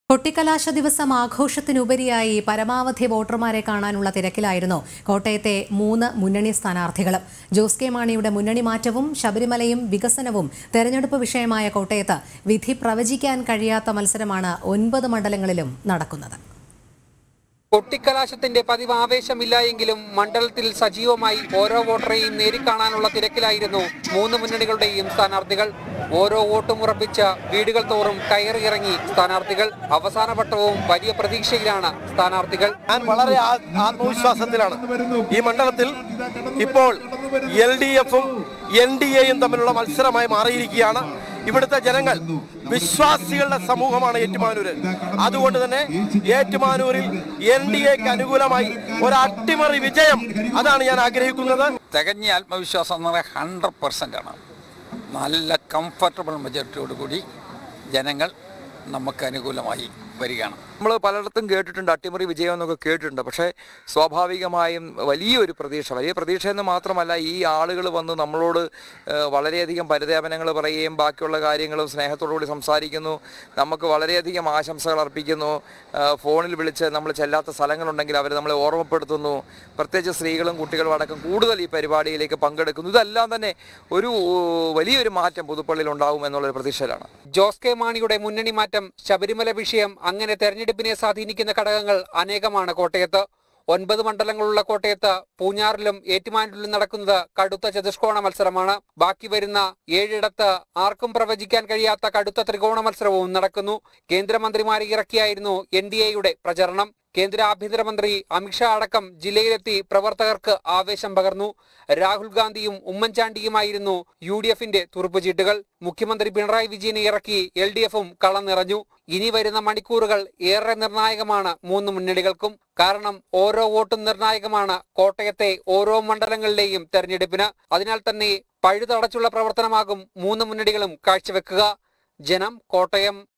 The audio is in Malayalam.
കൊട്ടിക്കലാശ ദിവസം ആഘോഷത്തിനുപരിയായി പരമാവധി വോട്ടർമാരെ കാണാനുള്ള തിരക്കിലായിരുന്നു കോട്ടയത്തെ മൂന്ന് മുന്നണി സ്ഥാനാർത്ഥികളും ജോസ് കെ മാണിയുടെ മുന്നണി മാറ്റവും ശബരിമലയും വികസനവും തെരഞ്ഞെടുപ്പ് വിഷയമായ കോട്ടയത്ത് വിധി പ്രവചിക്കാൻ കഴിയാത്ത മത്സരമാണ് ഒൻപത് മണ്ഡലങ്ങളിലും നടക്കുന്നത് കൊട്ടിക്കലാശത്തിന്റെ പതിവ് ആവേശമില്ല എങ്കിലും മണ്ഡലത്തിൽ സജീവമായി ഓരോ വോട്ടറെയും നേരിക്കാണാനുള്ള തിരക്കിലായിരുന്നു മൂന്ന് മുന്നണികളുടെയും സ്ഥാനാർത്ഥികൾ ഓരോ വോട്ടും ഉറപ്പിച്ച വീടുകൾ തോറും കയറിയിറങ്ങി സ്ഥാനാർത്ഥികൾ അവസാന വട്ടവും വലിയ പ്രതീക്ഷയിലാണ് സ്ഥാനാർത്ഥികൾ ഞാൻ വളരെ ആ- ആത്മവിശ്വാസത്തിലാണ് ഈ മണ്ഡലത്തിൽ ഇപ്പോൾ എൽ ഡി എഫും എൻ ഡി എയും തമ്മിലുള്ള മത്സരമായി മാറിയിരിക്കുകയാണ് ഇവിടുത്തെ ജനങ്ങൾ വിശ്വാസികളുടെ സമൂഹമാണ് ഏറ്റുമാനൂര് അതുകൊണ്ട് തന്നെ ഏറ്റുമാനൂരിൽ എൻ ഡി എക്ക് അനുകൂലമായി ഒരു അട്ടിമറി വിജയം അതാണ് ഞാൻ ആഗ്രഹിക്കുന്നത് തികഞ്ഞ ആത്മവിശ്വാസം എന്ന് പറയുന്നത് ഹൺഡ്രഡ് പെർസെൻ്റ് ആണ് നല്ല കംഫർട്ടബിൾ മെജോറിറ്റിയോട് കൂടി ജനങ്ങൾ നമുക്ക് അനുകൂലമായി വരികയാണ് നമ്മൾ പലയിടത്തും കേട്ടിട്ടുണ്ട് അട്ടിമറി വിജയം എന്നൊക്കെ കേട്ടിട്ടുണ്ട് പക്ഷേ സ്വാഭാവികമായും വലിയൊരു പ്രതീക്ഷ വലിയ പ്രതീക്ഷ എന്ന് മാത്രമല്ല ഈ ആളുകൾ വന്ന് നമ്മളോട് ഏഹ്, വളരെയധികം പരിതാപനങ്ങൾ പറയുകയും ബാക്കിയുള്ള കാര്യങ്ങളും സ്നേഹത്തോടുകൂടി സംസാരിക്കുന്നു നമുക്ക് വളരെയധികം ആശംസകൾ അർപ്പിക്കുന്നു ഏഹ്, ഫോണിൽ വിളിച്ച് നമ്മൾ ചെല്ലാത്ത സ്ഥലങ്ങളുണ്ടെങ്കിൽ അവർ നമ്മളെ ഓർമ്മപ്പെടുത്തുന്നു പ്രത്യേകിച്ച് സ്ത്രീകളും കുട്ടികളും അടക്കം കൂടുതൽ ഈ പരിപാടിയിലേക്ക് പങ്കെടുക്കുന്നു ഇതെല്ലാം തന്നെ ഒരു വലിയൊരു മാറ്റം പുതുപ്പള്ളിയിൽ ഉണ്ടാകും എന്നുള്ളൊരു പ്രതീക്ഷയിലാണ് ജോസ് കെ മാണിയുടെ മുന്നണി മാറ്റം ശബരിമല വിഷയം അങ്ങനെ തെരഞ്ഞെടുപ്പിനെ സ്വാധീനിക്കുന്ന ഘടകങ്ങൾ അനേകമാണ് കോട്ടയത്ത് ഒൻപത് മണ്ഡലങ്ങളുള്ള കോട്ടയത്ത് പൂഞ്ഞാറിലും ഏറ്റുമാനൂരിലും നടക്കുന്നത് കടുത്ത ചതുഷ്കോണ മത്സരമാണ് ബാക്കി വരുന്ന ഏഴിടത്ത് ആർക്കും പ്രവചിക്കാൻ കഴിയാത്ത കടുത്ത ത്രികോണ മത്സരവും നടക്കുന്നു കേന്ദ്രമന്ത്രിമാരെ ഇറക്കിയായിരുന്നു എൻ ഡി എയുടെ പ്രചരണം കേന്ദ്ര ആഭ്യന്തരമന്ത്രി അമിത്ഷാ അടക്കം ജില്ലയിലെത്തി പ്രവർത്തകർക്ക് ആവേശം പകർന്നു രാഹുൽ ഗാന്ധിയും ഉമ്മൻചാണ്ടിയുമായിരുന്നു യു ഡി എഫിന്റെ തുറുപ്പുചീട്ടുകൾ മുഖ്യമന്ത്രി പിണറായി വിജയനെ ഇറക്കി എൽ ഡി എഫും കളം നിറഞ്ഞു ഇനി വരുന്ന മണിക്കൂറുകൾ ഏറെ നിർണായകമാണ് മൂന്ന് മുന്നണികൾക്കും കാരണം ഓരോ വോട്ടും നിർണായകമാണ് കോട്ടയത്തെ ഓരോ മണ്ഡലങ്ങളിലെയും തെരഞ്ഞെടുപ്പിന് അതിനാൽ തന്നെ പഴുതടച്ചുള്ള പ്രവർത്തനമാകും മൂന്ന് മുന്നണികളും കാഴ്ചവെക്കുക ജനം കോട്ടയം